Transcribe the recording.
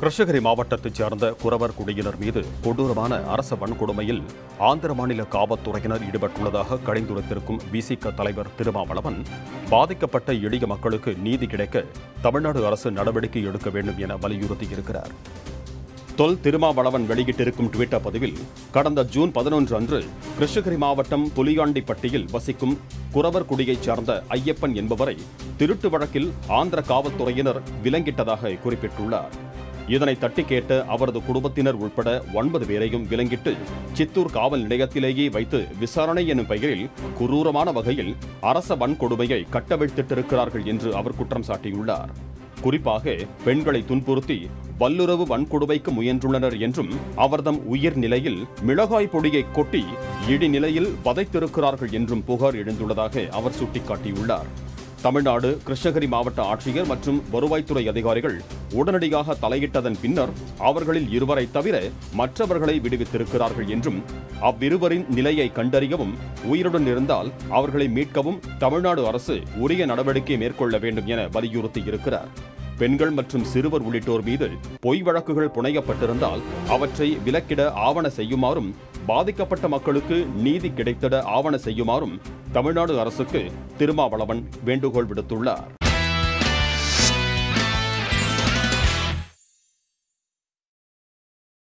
கிருஷ்ணகிரி மாவட்டத்தைச் சேர்ந்த குறவர் குடியினர் மீது கொடூரமான அரச வன்கொடுமையில் ஆந்திர மாநில காவல்துறையினர் ஈடுபட்டுள்ளதாக கடிந்துரைத்திருக்கும் விசிக தலைவர் திருமாவளவன் பாதிக்கப்பட்ட எளிய மக்களுக்கு நீதி கிடைக்க தமிழ்நாடு அரசு நடவடிக்கை எடுக்க வேண்டும் என வலியுறுத்தியிருக்கிறார் தொல் திருமாவளவன் வெளியிட்டிருக்கும் ட்விட்டர் பதிவில் கடந்த ஜூன் பதினொன்று அன்று கிருஷ்ணகிரி மாவட்டம் புலியாண்டிப்பட்டியில் வசிக்கும் குறவர் குடியைச் சார்ந்த ஐயப்பன் என்பவரை திருட்டு வழக்கில் ஆந்திர காவல்துறையினர் விலங்கிட்டதாக குறிப்பிட்டுள்ளார் இதனை தட்டி கேட்ட அவரது குடும்பத்தினர் உட்பட ஒன்பது பேரையும் விலங்கிட்டு சித்தூர் காவல் நிலையத்திலேயே வைத்து விசாரணை எனும் பெயரில் குரூரமான வகையில் அரச வன்கொடுமையை கட்டவிழ்த்திட்டிருக்கிறார்கள் என்று அவர் குற்றம் சாட்டியுள்ளார் குறிப்பாக பெண்களை துன்புறுத்தி வல்லுறவு வன்கொடுமைக்கு முயன்றுள்ளனர் என்றும் அவர்தம் உயிர் நிலையில் மிளகாய் பொடியை கொட்டி இடிநிலையில் வதைத்திருக்கிறார்கள் என்றும் புகார் எழுந்துள்ளதாக அவர் சுட்டிக்காட்டியுள்ளார் தமிழ்நாடு கிருஷ்ணகிரி மாவட்ட ஆட்சியர் மற்றும் வருவாய்த்துறை அதிகாரிகள் உடனடியாக தலையிட்டதன் பின்னர் அவர்களில் இருவரை தவிர மற்றவர்களை விடுவித்திருக்கிறார்கள் என்றும் அவ்விருவரின் நிலையை கண்டறியவும் உயிருடன் இருந்தால் அவர்களை மீட்கவும் தமிழ்நாடு அரசு உரிய நடவடிக்கை மேற்கொள்ள வேண்டும் என வலியுறுத்தியிருக்கிறார் பெண்கள் மற்றும் சிறுவர் உள்ளிட்டோர் மீது பொய் வழக்குகள் புனையப்பட்டிருந்தால் அவற்றை விலக்கிட ஆவண செய்யுமாறும் பாதிக்கப்பட்ட மக்களுக்கு நீதி கிடைத்திட ஆவண செய்யுமாறும் தமிழ்நாடு அரசுக்கு திருமாவளவன் வேண்டுகோள் விடுத்துள்ளார்